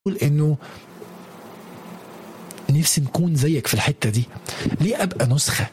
انه نفسي نكون زيك في الحته دي ليه ابقى نسخه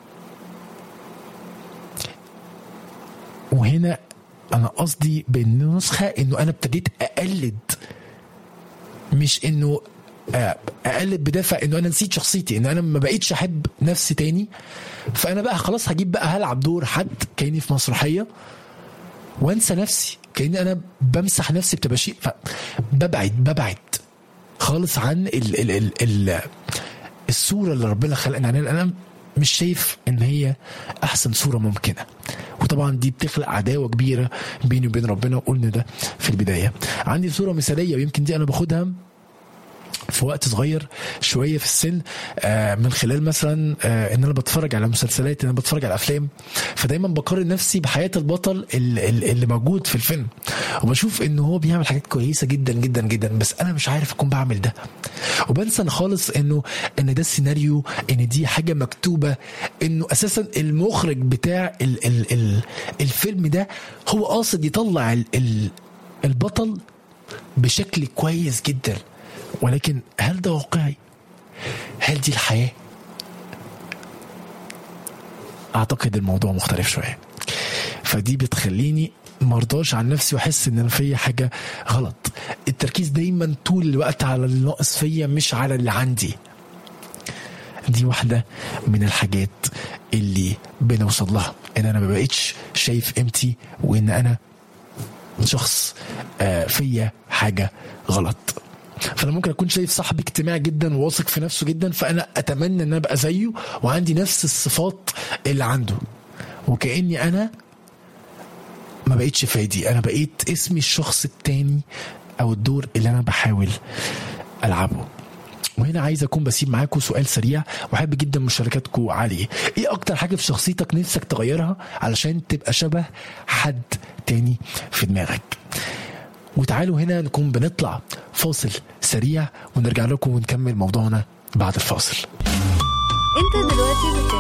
وهنا انا قصدي بان نسخه انه انا ابتديت اقلد مش انه آه، اقلد بدافع انه انا نسيت شخصيتي ان انا ما بقيتش احب نفسي تاني فانا بقى خلاص هجيب بقى هلعب دور حد كاني في مسرحيه وانسى نفسي كاني انا بمسح نفسي بتباشير فببعد ببعد خالص عن ال ال ال ال الصوره اللي ربنا خلقنا عليها انا مش شايف ان هي احسن صوره ممكنه وطبعا دي بتخلق عداوه كبيره بيني وبين ربنا وقلنا ده في البدايه عندي صوره مثاليه ويمكن دي انا باخدها في وقت صغير شويه في السن آه من خلال مثلا آه ان انا بتفرج على مسلسلات ان انا بتفرج على افلام فدايما بقارن نفسي بحياه البطل اللي, اللي موجود في الفيلم وبشوف ان هو بيعمل حاجات كويسه جدا جدا جدا بس انا مش عارف اكون بعمل ده وبنسى خالص انه ان ده السيناريو ان دي حاجه مكتوبه انه اساسا المخرج بتاع ال ال ال الفيلم ده هو قاصد يطلع ال ال البطل بشكل كويس جدا ولكن هل ده واقعي؟ هل دي الحياة؟ أعتقد الموضوع مختلف شوية فدي بتخليني مرضاش عن نفسي واحس ان انا فيا حاجه غلط التركيز دايما طول الوقت على اللي ناقص فيا مش على اللي عندي دي واحده من الحاجات اللي بنوصل لها ان انا ما بقتش شايف قيمتي وان انا شخص آه، فيا حاجه غلط فانا ممكن اكون شايف صاحبي اجتماعي جدا وواثق في نفسه جدا فانا اتمنى ان انا ابقى زيه وعندي نفس الصفات اللي عنده وكاني انا ما بقيتش فادي انا بقيت اسمي الشخص التاني او الدور اللي انا بحاول العبه وهنا عايز اكون بسيب معاكم سؤال سريع واحب جدا مشاركاتكم عليه ايه اكتر حاجه في شخصيتك نفسك تغيرها علشان تبقى شبه حد تاني في دماغك وتعالوا هنا نكون بنطلع فاصل سريع ونرجع لكم ونكمل موضوعنا بعد الفاصل انت دلوقتي بت...